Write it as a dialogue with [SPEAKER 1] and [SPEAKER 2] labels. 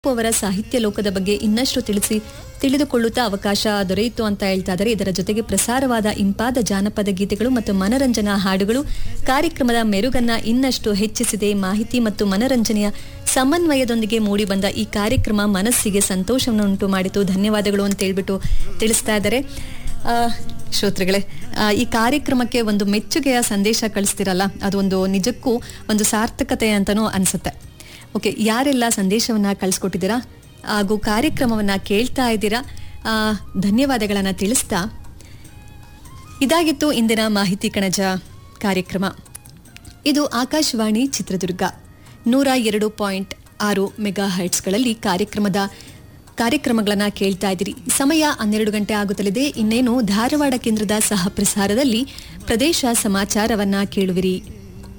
[SPEAKER 1] ಅವರ ಸಾಹಿತ್ಯ ಲೋಕದ ಬಗ್ಗೆ ಇನ್ನಷ್ಟು ತಿಳಿಸಿ ತಿಳಿದುಕೊಳ್ಳುತ್ತಾ ಅವಕಾಶ ದೊರೆಯಿತು ಅಂತ ಹೇಳ್ತಾ ಇದ್ದಾರೆ ಇದರ ಜೊತೆಗೆ ಪ್ರಸಾರವಾದ ಇಂಪಾದ ಜಾನಪದ ಗೀತೆಗಳು ಮತ್ತು ಮನರಂಜನಾ ಹಾಡುಗಳು ಕಾರ್ಯಕ್ರಮದ ಮೆರುಗನ್ನ ಇನ್ನಷ್ಟು ಹೆಚ್ಚಿಸಿದೆ ಮಾಹಿತಿ ಮತ್ತು ಮನರಂಜನೆಯ ಸಮನ್ವಯದೊಂದಿಗೆ ಮೂಡಿಬಂದ ಈ ಕಾರ್ಯಕ್ರಮ ಮನಸ್ಸಿಗೆ ಸಂತೋಷವನ್ನು ಉಂಟು ಮಾಡಿತು ಧನ್ಯವಾದಗಳು ಅಂತ ಹೇಳ್ಬಿಟ್ಟು ತಿಳಿಸ್ತಾ ಇದ್ದಾರೆ ಆ, ಶ್ರೋತೃಗಳೇ ಆ, ಈ ಕಾರ್ಯಕ್ರಮಕ್ಕೆ ಒಂದು ಮೆಚ್ಚುಗೆಯ ಸಂದೇಶ ಕಳಿಸ್ತಿರಲ್ಲ ಅದೊಂದು ನಿಜಕ್ಕೂ ಒಂದು ಸಾರ್ಥಕತೆ ಅಂತನೂ ಅನ್ಸುತ್ತೆ ಓಕೆ ಯಾರೆಲ್ಲ ಸಂದೇಶವನ್ನ ಕಳಿಸ್ಕೊಟ್ಟಿದ್ದೀರಾ ಹಾಗೂ ಕಾರ್ಯಕ್ರಮವನ್ನ ಕೇಳ್ತಾ ಇದ್ದೀರಾ ಆ, ಧನ್ಯವಾದಗಳನ್ನ ತಿಳಿಸ್ತಾ ಇದಾಗಿತ್ತು ಇಂದಿನ ಮಾಹಿತಿ ಕಣಜ ಕಾರ್ಯಕ್ರಮ ಇದು ಆಕಾಶವಾಣಿ ಚಿತ್ರದುರ್ಗ ನೂರ ಎರಡು ಪಾಯಿಂಟ್ ಆರು ಮೆಗಾ ಹರ್ಟ್ಸ್ಗಳಲ್ಲಿ ಕಾರ್ಯಕ್ರಮದ ಕಾರ್ಯಕ್ರಮಗಳನ್ನ ಕೇಳ್ತಾ ಇದ್ದೀರಿ ಸಮಯ ಹನ್ನೆರಡು ಗಂಟೆ ಆಗುತ್ತಲಿದೆ ಇನ್ನೇನು ಧಾರವಾಡ ಕೇಂದ್ರದ ಸಹ ಪ್ರಸಾರದಲ್ಲಿ ಪ್ರದೇಶ ಸಮಾಚಾರವನ್ನ ಕೇಳುವಿರಿ